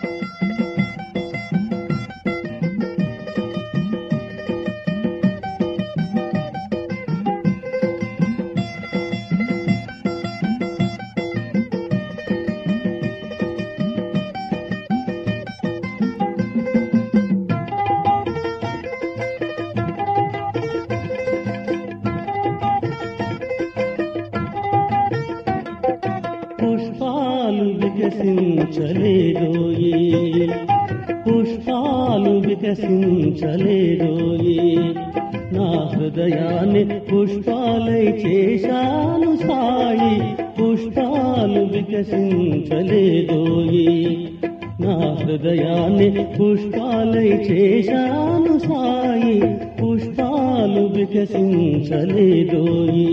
పుష్పాలు వికసించలేదోయి పుష్పాలు వికసించలేదోయి నా హృదయాన్ని పుష్పాలై చేశాను సాయి పుష్పాలు వికసించలేదోయి నా హృదయాన్ని పుష్పాలై చేశాను సాయి పుష్పాలు వికసించలేదోయి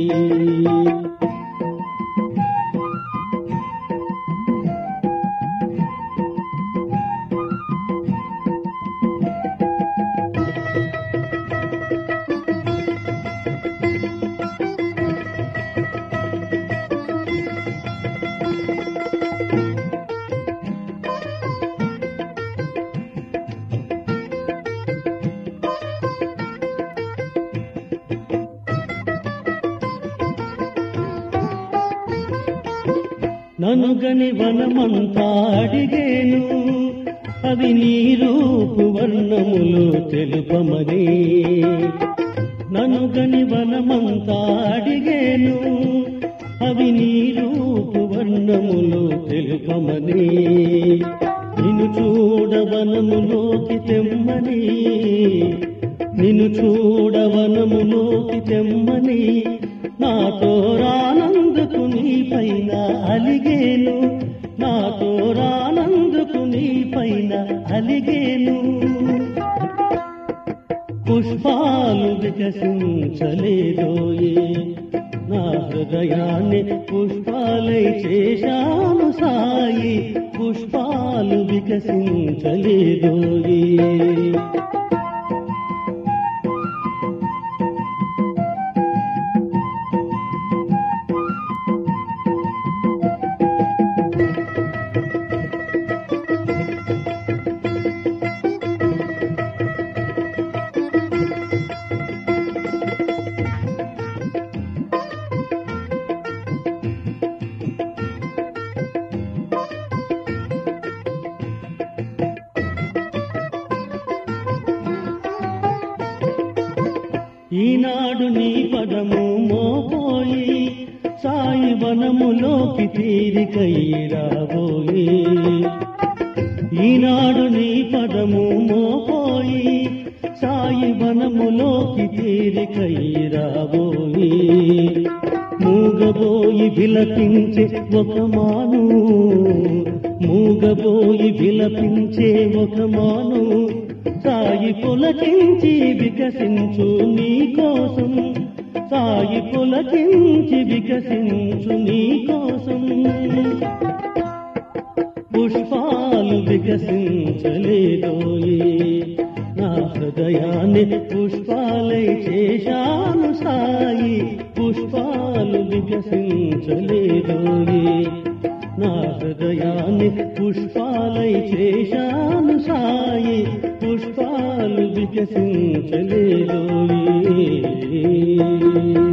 ననుగని వనమంతా అడిగేను అవి నీ రూపు వర్ణములు తెలుపమని ననుగని వనమంతా అడిగేను అవి నీ రూపు వర్ణములు తెలుపమని నిన్ను చూడవనములోకి తెమ్మని నిన్ను చూడవనములోకి తెమ్మని నాతో రానందుకు నీ పైన అలిగేను నాతో రానందుకు నీ పైన అలిగేను పుష్పాలు వికసించలేదోయే నా హృదయాన్ని పుష్పాలై చేశాను సాయి పుష్పాలు వికసించలేదోయే ఈనాడు నీ పదము మోపోయి సాయి వనములోకి తీరికై రాబోయి ఈనాడు నీ పదము మోపోయి సాయి వనములోకి తీరికై రాబోయి మూగబోయి విలపించే ఒక మాను మూగబోయి విలపించే ఒక మాను సాయి పులకించి వికసించు నీ కోసం సాయి పులకించి వికసించు నీ కోసం పుష్పాలు వికసించలేదోయి నా హృదయాన్ని పుష్పాలై చేశాను సాయి పుష్పాలు వికసించలేదోయి నా హృదయాన్ని పుష్పాలై చేశాను సాయి పుష్పాలు వికసించలేదోయి